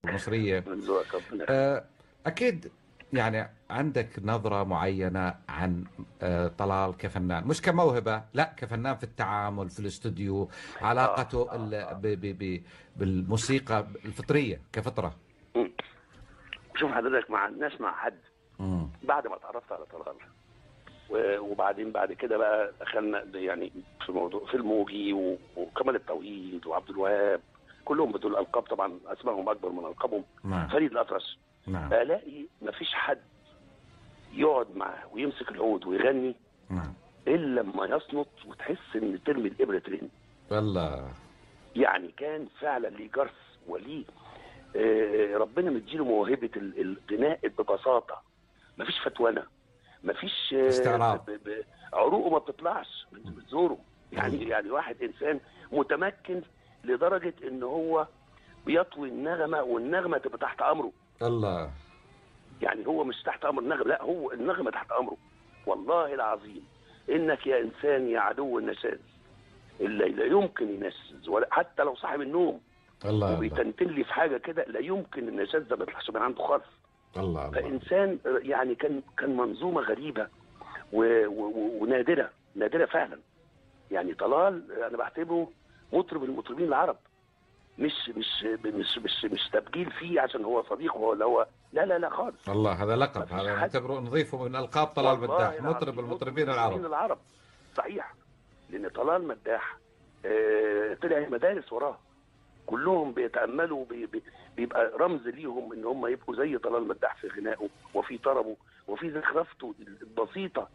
المصريه من ذوقك ربنا يخليك. آه، اكيد يعني عندك نظره معينه عن آه، طلال كفنان مش كموهبه لا كفنان في التعامل في الاستوديو علاقته ال- ب- ب- ب- بالموسيقى الفطريه كفطره شوف حضرتك مع الناس مع حد مم. بعد ما اتعرفت على طلال و- وبعدين بعد كده بقى دخلنا يعني في موضوع في الموجي و- وكمال التوحيد وعبد الوهاب كلهم بدون القاب طبعا اسمائهم اكبر من القابهم نعم فريد الاطرش نعم الاقي مفيش حد يقعد معاه ويمسك العود ويغني نعم الا لما يصنط وتحس ان ترمي الابره ترن والله يعني كان فعلا ليه جرس وليه آه، ربنا مديله موهبه ال- الغناء ببساطه مفيش فتوانه مفيش آه، استعراض. ب- ب- عروقه ما بتطلعش بتزوره يعني مم. يعني واحد انسان متمكن لدرجه ان هو بيطوي النغمه والنغمه تبقى تحت امره الله يعني هو مش تحت امر النغمه لا هو النغمه تحت امره والله العظيم انك يا انسان يا عدو النشاز اللي لا يمكن ينشز ولا حتى لو صاحب النوم الله الله وبيتنتن لي في حاجه كده لا يمكن النشاز ده ما يطلعش من عنده خالص الله الله فانسان يعني كان كان منظومه غريبه و- و- ونادره نادره فعلا يعني طلال انا بعتبره مطرب المطربين العرب مش مش مش مش مش تبجيل فيه عشان هو صديقه ولا هو لا لا لا خالص الله هذا لقب مفيش هذا حد. نعتبره نضيفه من القاب طلال والله مداح العظيم مطرب المطربين المطربين العرب العرب صحيح لان طلال مداح آه، طلع مدارس وراه كلهم بيتاملوا بي بي بيبقى رمز ليهم ان هم يبقوا زي طلال مداح في غنائه وفي طربه وفي زخرفته البسيطه